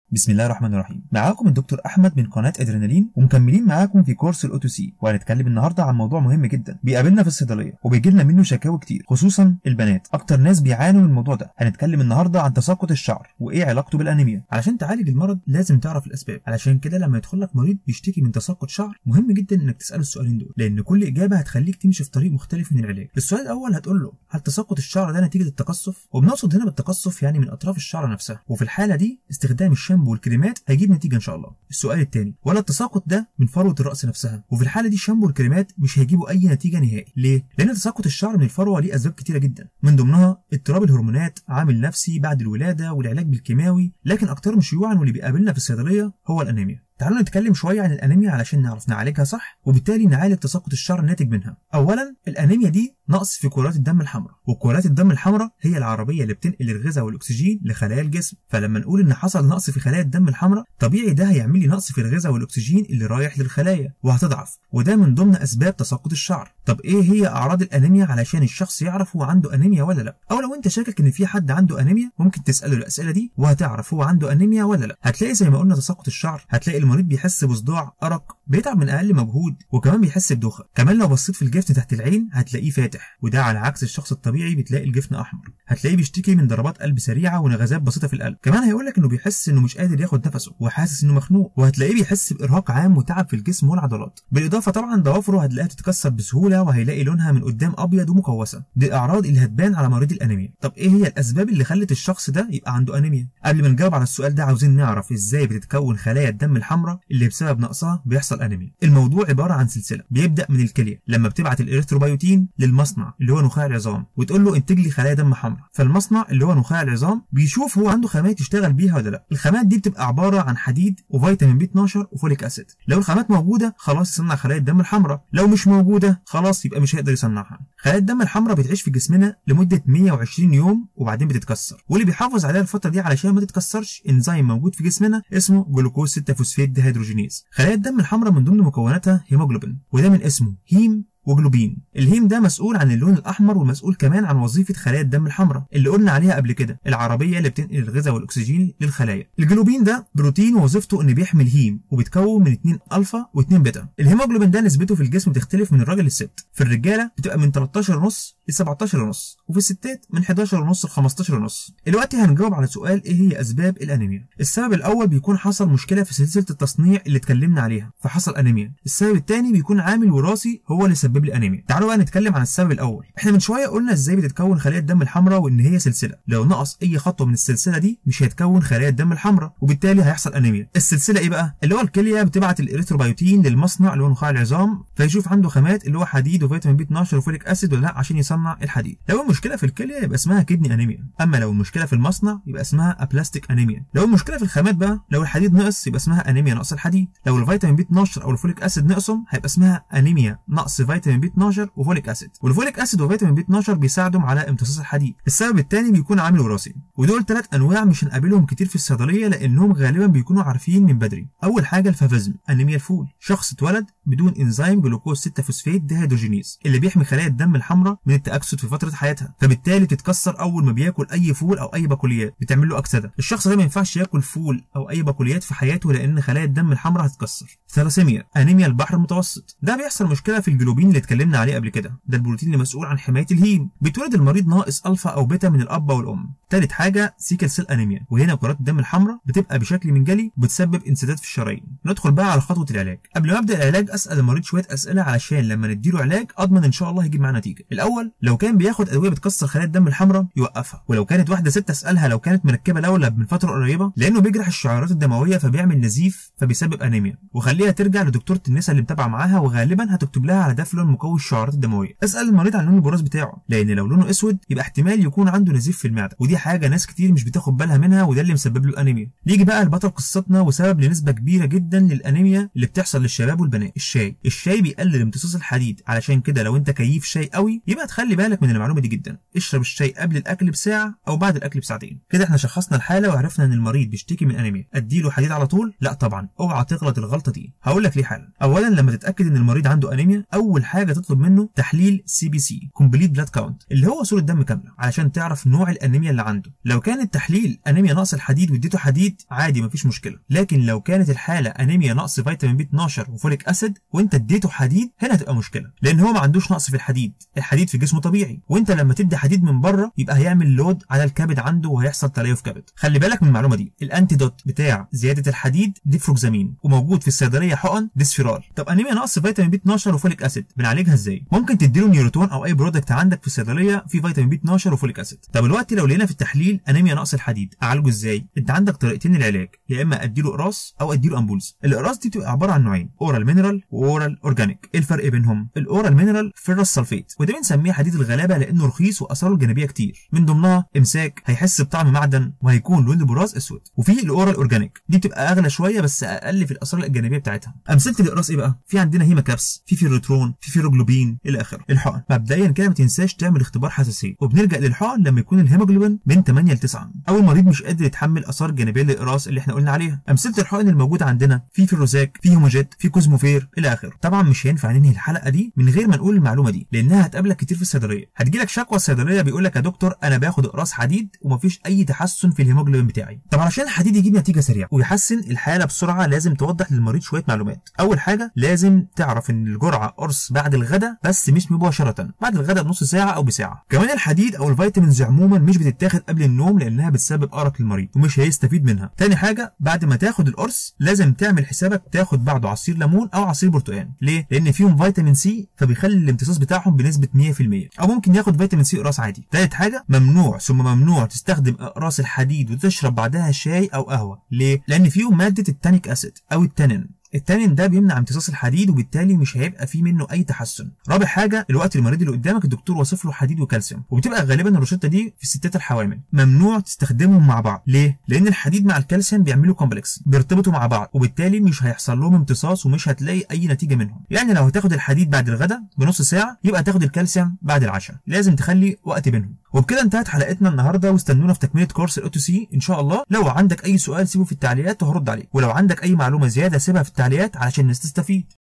بسم الله الرحمن الرحيم معاكم الدكتور احمد من قناه ادرينالين ومكملين معاكم في كورس الاوتو سي وهنتكلم النهارده عن موضوع مهم جدا بيقابلنا في الصيدليه وبيجي لنا منه شكاوي كتير خصوصا البنات اكتر ناس بيعانوا من الموضوع ده هنتكلم النهارده عن تساقط الشعر وايه علاقته بالانيميا علشان تعالج المرض لازم تعرف الاسباب علشان كده لما يدخل لك مريض بيشتكي من تساقط شعر مهم جدا انك تساله السؤالين دول لان كل اجابه هتخليك تمشي في طريق مختلف من العلاج السؤال الاول هتقول له هل تساقط الشعر ده نتيجه التقصف وبنقصد هنا بالتقصف يعني من اطراف الشعر نفسها وفي الحاله دي استخدام الشامبو والكريمات هيجيب نتيجه ان شاء الله السؤال الثاني ولا التساقط ده من فروه الراس نفسها وفي الحاله دي الشامبو والكريمات مش هيجيبوا اي نتيجه نهائي ليه لان تساقط الشعر من الفروه ليه اسباب كتيره جدا من ضمنها اضطراب الهرمونات عامل نفسي بعد الولاده والعلاج بالكيماوي لكن اكترهم شيوعا واللي بيقابلنا في الصيدليه هو الانيميا تعالوا نتكلم شويه عن الانيميا علشان نعرف نعالجها صح وبالتالي نعالج تساقط الشعر الناتج منها اولا الانيميا دي نقص في كرات الدم الحمراء وكرات الدم الحمراء هي العربيه اللي بتنقل الغذاء والاكسجين لخلايا الجسم فلما نقول ان حصل نقص في خلايا الدم الحمراء طبيعي ده هيعمل لي نقص في الغذاء والاكسجين اللي رايح للخلايا وهتضعف وده من ضمن اسباب تساقط الشعر طب ايه هي اعراض الانيميا علشان الشخص يعرف هو عنده انيميا ولا لا او لو انت شاكك ان في حد عنده انيميا ممكن تساله الاسئله دي وهتعرف هو عنده انيميا ولا لا هتلاقي زي ما قلنا تساقط الشعر هتلاقي المريض بيحس بصداع ارق بيتعب من اقل مجهود وكمان بيحس بدوخه كمان لو بصيت في الجفن تحت العين هتلاقيه فاتح وده على عكس الشخص الطبيعي بتلاقي الجفن احمر هتلاقيه بيشتكي من ضربات قلب سريعه ونغزات بسيطه في القلب كمان هيقول لك انه بيحس انه مش قادر ياخد نفسه وحاسس انه مخنوق وهتلاقيه بيحس بارهاق عام وتعب في الجسم والعضلات بالاضافه طبعا ضوافره هتلاقيها تتكسر بسهوله وهيلاقي لونها من قدام ابيض ومكوسه دي الاعراض اللي هتبان على مريض الانيميا طب ايه هي الاسباب اللي خلت الشخص ده يبقى عنده انيميا قبل ما نجاوب على السؤال ده عاوزين نعرف ازاي بتتكون خلايا الدم الحمراء اللي بسبب نقصها بيحصل انيميا الموضوع عباره عن سلسله بيبدا من الكليه لما بتبعت الاريثروبيوتين للمصنع اللي هو نخاع العظام وتقول له انتج لي خلايا دم حمراء فالمصنع اللي هو نخاع العظام بيشوف هو عنده خامات يشتغل بيها ولا لا الخامات دي بتبقى عباره عن حديد وفيتامين بي 12 وفوليك اسيد لو الخامات موجوده خلاص يصنع خلايا الدم الحمراء لو مش موجوده خلاص يبقى مش هيقدر يصنعها خلايا الدم الحمراء بتعيش في جسمنا لمده 120 يوم وبعدين بتتكسر واللي بيحافظ عليها الفتره دي علشان ما تتكسرش انزيم موجود في جسمنا اسمه جلوكوز 6 فوسفات ديهيدروجينيز خلايا الدم الحمراء من ضمن مكوناتها هيموجلوبين وده من اسمه هيم وجلوبين الهيم ده مسؤول عن اللون الاحمر ومسؤول كمان عن وظيفه خلايا الدم الحمراء اللي قلنا عليها قبل كده العربيه اللي بتنقل الغذاء والاكسجين للخلايا الجلوبين ده بروتين ووظيفته انه بيحمل هيم وبيتكون من 2 الفا و2 بيتا الهيموجلوبين ده نسبته في الجسم بتختلف من الراجل للست في الرجاله بتبقى من 13 ونص ل 17 ونص وفي الستات من 11 ونص ل 15 ونص دلوقتي هنجاوب على سؤال ايه هي اسباب الانيميا السبب الاول بيكون حصل مشكله في سلسله التصنيع اللي اتكلمنا عليها فحصل انيميا السبب الثاني بيكون عامل وراثي هو اللي سبب لي انيميا تعالوا بقى نتكلم عن السبب الاول احنا من شويه قلنا ازاي بتتكون خلايا الدم الحمراء وان هي سلسله لو نقص اي خطوه من السلسله دي مش هيتكون خلايا الدم الحمراء وبالتالي هيحصل انيميا السلسله ايه بقى اللي هو الكليه بتبعت الاريثروبيوتين للمصنع اللي هو نخاع العظام فيشوف عنده خامات اللي هو حديد وفيتامين بي 12 وفوليك اسيد ولا لا عشان يصنع الحديد لو المشكله في الكليه يبقى اسمها كدني انيميا اما لو المشكله في المصنع يبقى اسمها ابلاستيك انيميا لو المشكله في الخامات بقى لو الحديد نقص يبقى اسمها انيميا نقص الحديد لو الفيتامين بي 12 او الفوليك اسيد نقصهم هيبقى اسمها انيميا نقص فيتامين بي 12 وفوليك اسيد والفوليك اسيد وفيتامين بي 12 بيساعدهم على امتصاص الحديد السبب الثاني بيكون عامل وراثي ودول ثلاث انواع مش هنقابلهم كتير في الصيدليه لانهم غالبا بيكونوا عارفين من بدري اول حاجه الفافيزم انيميا الفول شخص اتولد بدون انزيم جلوكوز 6 فوسفات ديهيدروجينيز اللي بيحمي خلايا الدم الحمراء من التاكسد في فتره حياتها فبالتالي بتتكسر اول ما بياكل اي فول او اي بقوليات بتعمل له اكسده الشخص ده ما ينفعش ياكل فول او اي بقوليات في حياته لان خلايا الدم الحمراء هتتكسر ثلاسيميا انيميا البحر المتوسط ده بيحصل مشكله في الجلوبين اللي اتكلمنا عليه قبل كده ده البروتين اللي مسؤول عن حمايه الهيم بيتولد المريض ناقص الفا او بيتا من الاب والام ثالث حاجه سيكل سيل انيميا وهنا كرات الدم الحمراء بتبقى بشكل منجلي وبتسبب انسداد في الشرايين ندخل بقى على خطوه العلاج قبل ما ابدا العلاج اسال المريض شويه اسئله علشان لما نديله علاج اضمن ان شاء الله يجيب معاه نتيجه الاول لو كان بياخد ادويه بتكسر خلايا الدم الحمراء يوقفها ولو كانت واحده ست اسالها لو كانت مركبه لولب من فتره قريبه لانه بيجرح الشعيرات الدمويه فبيعمل نزيف فبيسبب انيميا وخليها ترجع لدكتوره النساء اللي متابعه معاها وغالبا هتكتب لها على دافلون مقوي الشعيرات الدمويه اسال المريض عن لون البراز بتاعه لان لو لونه اسود يبقى احتمال يكون عنده نزيف في المعده ودي حاجه ناس كتير مش بتاخد بالها منها وده اللي مسبب له الانيميا نيجي بقى لبطل قصتنا وسبب لنسبه كبيره جدا للانيميا اللي بتحصل للشباب والبنات الشاي الشاي بيقلل امتصاص الحديد علشان كده لو انت كيف شاي قوي يبقى تخلي بالك من المعلومه دي جدا اشرب الشاي قبل الاكل بساعه او بعد الاكل بساعتين كده احنا شخصنا الحاله وعرفنا ان المريض بيشتكي من انيميا اديله حديد على طول لا طبعا اوعى تغلط الغلطه دي هقول لك ليه حالا اولا لما تتاكد ان المريض عنده انيميا اول حاجه تطلب منه تحليل سي بي سي كومبليت بلاد كاونت اللي هو صوره دم كامله علشان تعرف نوع الانيميا اللي عنده لو كان التحليل انيميا نقص الحديد واديته حديد عادي مفيش مشكله لكن لو كانت الحاله انيميا نقص فيتامين بي 12 وفوليك اسيد وانت اديته حديد هنا هتبقى مشكله لان هو ما عندوش نقص في الحديد الحديد في جسمه طبيعي وانت لما تدي حديد من بره يبقى هيعمل لود على الكبد عنده وهيحصل تليف كبد خلي بالك من المعلومه دي الانتيدوت بتاع زياده الحديد ديفروكزامين وموجود في الصيدليه حقن ديسفيرال طب انيميا نقص فيتامين بي 12 وفوليك اسيد بنعالجها ازاي ممكن تديله نيوروتون او اي برودكت عندك في الصيدليه فيه فيتامين بي 12 وفوليك اسيد طب الوقت لو لقينا في التحليل انيميا نقص الحديد اعالجه ازاي انت عندك طريقتين للعلاج يا اما اديله اقراص او اديله امبولز الاقراص دي بتبقى عباره عن نوعين اورال مينرال واورال اورجانيك ايه الفرق بينهم الاورال مينرال فيرس سلفيت وده بنسميه حديد الغلابه لانه رخيص واثاره الجانبيه كتير من ضمنها امساك هيحس بطعم معدن وهيكون لون البراز اسود وفي الاورال اورجانيك دي بتبقى اغلى شويه بس اقل في الاثار الجانبيه بتاعتها امثله الاقراص ايه بقى في عندنا هيماكابس في فيروترون في فيروجلوبين الى اخره الحقن مبدئيا كده ما تنساش تعمل اختبار حساسيه وبنلجا للحقن لما يكون الهيموجلوبين من 8 ل 9 او المريض مش قادر يتحمل اثار جانبيه للاقراص اللي احنا قلنا عليها امثله الحقن الموجوده عندنا في فيروزاك في هوموجيت في كوزموفير الى اخره طبعا مش هينفع ننهي الحلقه دي من غير ما نقول المعلومه دي لانها هتقابلك كتير في الصيدليه هتجيلك شكوى الصيدليه بيقول لك يا دكتور انا باخد اقراص حديد ومفيش اي تحسن في الهيموجلوبين بتاعي طب علشان الحديد يجيب نتيجه سريعه ويحسن الحاله بسرعه لازم توضح للمريض شويه معلومات اول حاجه لازم تعرف ان الجرعه قرص بعد الغداء بس مش مباشره بعد الغداء بنص ساعه او بساعه كمان الحديد او الفيتامينز عموما مش بتتاخد قبل النوم لانها بتسبب ارق للمريض ومش هيستفيد منها تاني حاجه بعد ما تاخد القرص لازم تعمل حسابك تاخد بعده عصير ليمون او عصير برتقال ليه لان فيهم فيتامين سي فبيخلي الامتصاص بتاعهم بنسبه 100% او ممكن ياخد فيتامين سي قراص عادي تالت حاجه ممنوع ثم ممنوع تستخدم اقراص الحديد وتشرب بعدها شاي او قهوه ليه لان فيهم ماده التانيك اسيد او التانين التانين ده بيمنع امتصاص الحديد وبالتالي مش هيبقى فيه منه اي تحسن رابع حاجه الوقت المريض اللي قدامك الدكتور واصف له حديد وكالسيوم وبتبقى غالبا الروشته دي في الستات الحوامل ممنوع تستخدمهم مع بعض ليه لان الحديد مع الكالسيوم بيعملوا كومبلكس بيرتبطوا مع بعض وبالتالي مش هيحصل لهم امتصاص ومش هتلاقي اي نتيجه منهم يعني لو هتاخد الحديد بعد الغداء بنص ساعه يبقى تاخد الكالسيوم بعد العشاء لازم تخلي وقت بينهم وبكده انتهت حلقتنا النهارده واستنونا في تكمله كورس الاو سي ان شاء الله لو عندك اي سؤال سيبه في التعليقات وهرد عليه ولو عندك اي معلومه زياده سيبها في التعليقات علشان الناس تستفيد